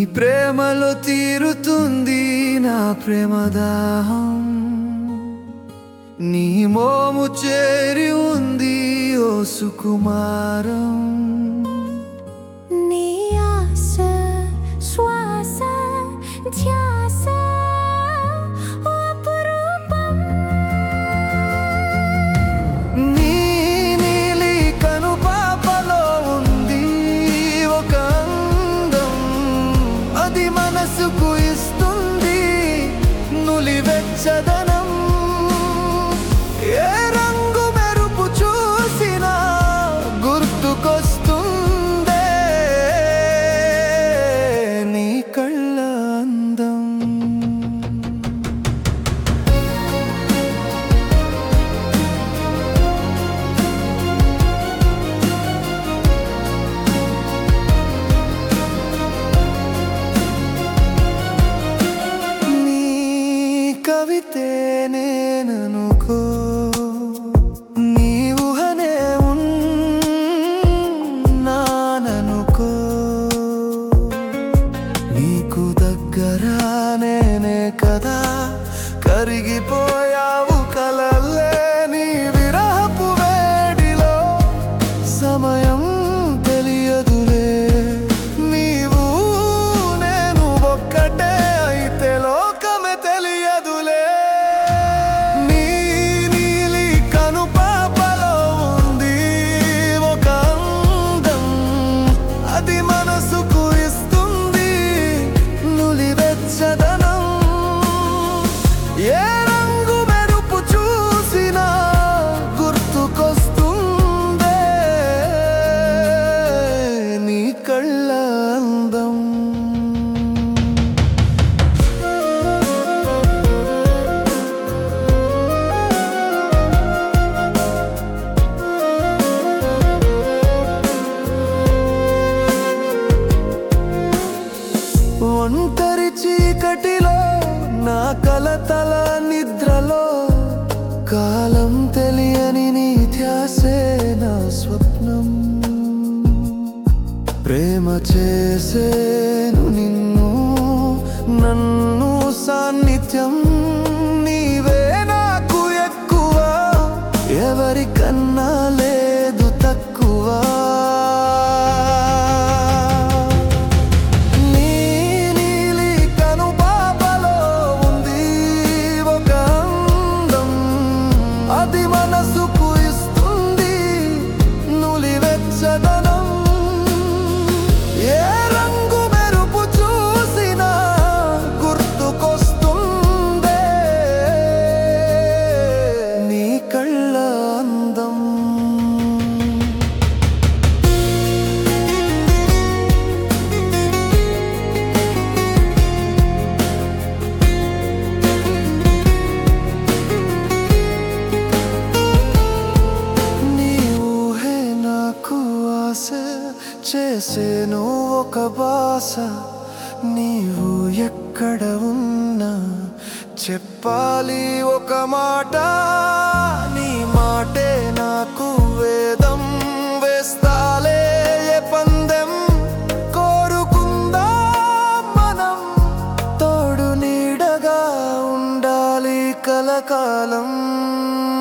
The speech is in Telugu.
ప్రేమలో తీరుతుంది నా ప్రేమ దాహం నీ మోము చేరి ఉంది ఓ సుకుమారం నీ ఆశ శ్వాస ధ్యాస ఓ అపురూపం నీ నీలి కనుపాపలో ఉంది ఒక అందం అది మనసుకు ఇస్తుంది నులివెచ్చదనం ఏ రంగు మెరుపు చూసినా గుర్తుకొస్తుందే నీ కళ్ళ అందం నీ కవితే నేననుకో నీ ఊహనే ఉన్నాననుకో నీకు దగ్గర నేనే కదా కరిగిపోయావు కలల్లే నీ విరహపు వేడిలో సమయం తెలియదులే నీవు నేను ఒక్కటే అయితే లోకమే తెలియదులే నీ నీలి కనుపాపలో ఉంది ఒక అందం అది మనసుకు ఇస్తుంది నులివెచ్చదనం ఏ రంగు మెరుపు చూసినా గుర్తుకొస్తుందే నీ కళ్ళ అందం ఒంటరి చీకటిలో నా కలతల నిద్రలో కాలం తెలియని నీ ధ్యాసే నా స్వప్నం ప్రేమ చేసేను నిన్ను నన్ను సాన్నిధ్యం నీవే నాకు ఎక్కువ ఎవరికన్నా లేదు తక్కువ నీ నీలి కనుపాపలో ఉంది ఒక అందం అది మనసుకు ఇస్తుంది నులివెచ్చదనం ఏ రంగు మెరుపు చూసినా గుర్తుకొస్తుందే నీ కళ్ళ అందం నీ ఊహే నాకు ఆశ చేసేను ఒక బాస నీవు ఎక్కడ ఉన్నా చెప్పాలి ఒక మాట నీ మాటే నాకు వేదం వేస్తాలే ఏ పందెం కోరుకుందాం మనం తోడు నీడగా ఉండాలి కలకాలం